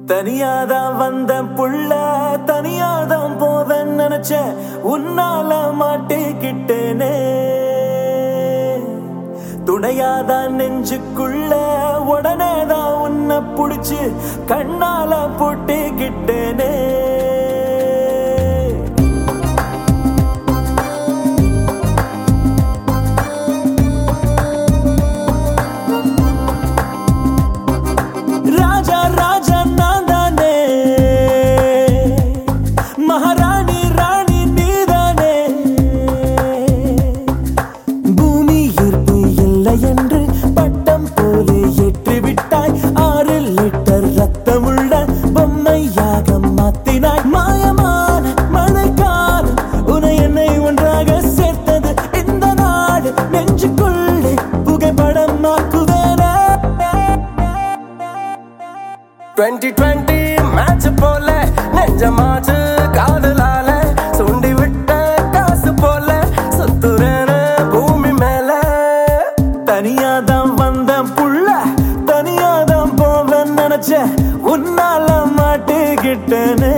தனியாதான் வந்த புள்ள தனியாதான் போவேன் நினைச்ச உன்னால மாட்டிக்கிட்டேனே துணையாதான் நெஞ்சுக்குள்ள உடனேதான் உன்னை புடிச்சு கண்ணால போட்டிக்கிட்டேனே ராஜா ராஜா நான் தானே மகாராணி ராணி நீதானே பூமி ஈர்ப்பு இல்லை என்று பட்டம் போலே ஏற்றி விட்டாய் ஆறு லிட்டர் ரத்தமுள்ள பொம்மையாக மாத்தினாய் மாயமான மழைக்காலம் உன என்னை ஒன்றாக சேர்த்தது இந்த நாடு நெஞ்சுக்குள்ளே புகைப்படம் ஆக்குவேனே டுவெண்ட்டி டுவெண்ட்டி மேட்ச் போல நெஞ்சமாச்சு காதலால சுண்டி விட்ட காசு போல சுத்துறேன பூமி மேல தனியாதான் வந்த புள்ள தனியாதான் போவேன் நினைச்ச உன்னால மாட்டிக்கிட்டனே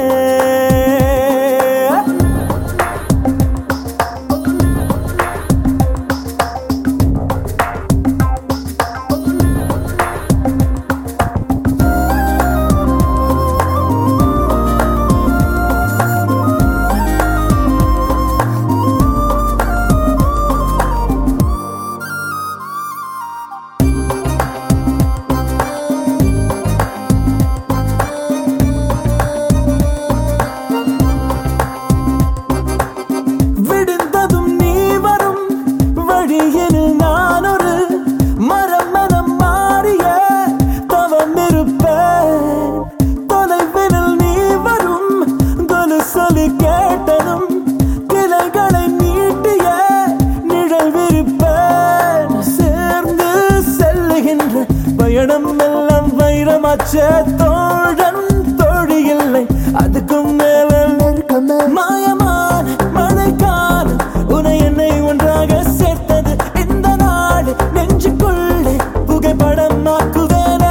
விடுந்ததும் நீ வரும் வழியில் நான் ஒரு மரம் மனம் மாறிய தவம் இருப்பேன் தொலைவில் நீ வரும் கொலு சொல்லி கேட்டதும் கிளைகளை நீட்டிய நிழல் விரிப்பேன் சேர்ந்து செல்லுகின்ற பயணம் எல்லாம் வைரமாச்சே தோழன் தோழி இல்லை அதுக்கும் மேல நெருக்கமே மாயமான மழைக்காலம் உன என்னை ஒன்றாக சேர்த்தது இந்த நாடு நெஞ்சுக்குள்ளே புகைப்படம் ஆக்குவேனே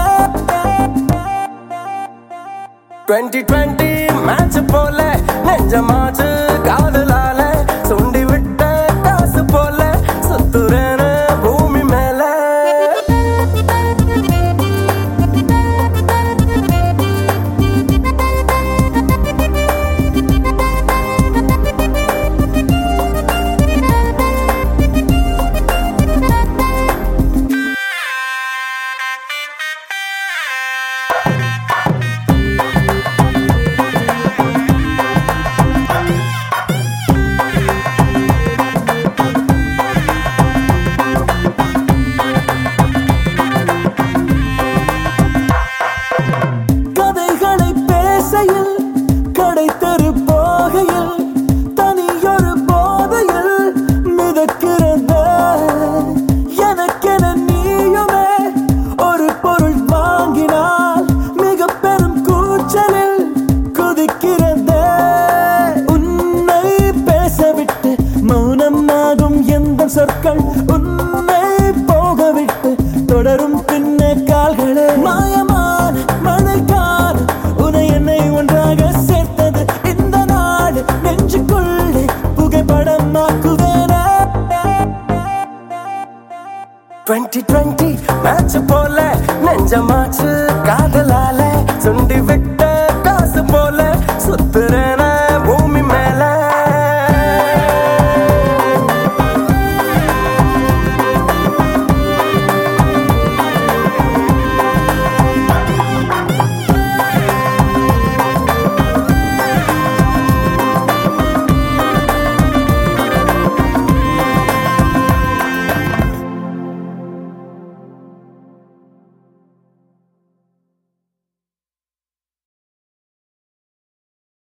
டுவெண்ட்டி டுவெண்ட்டி மேட்ச் போல நெஞ்சமாச்சு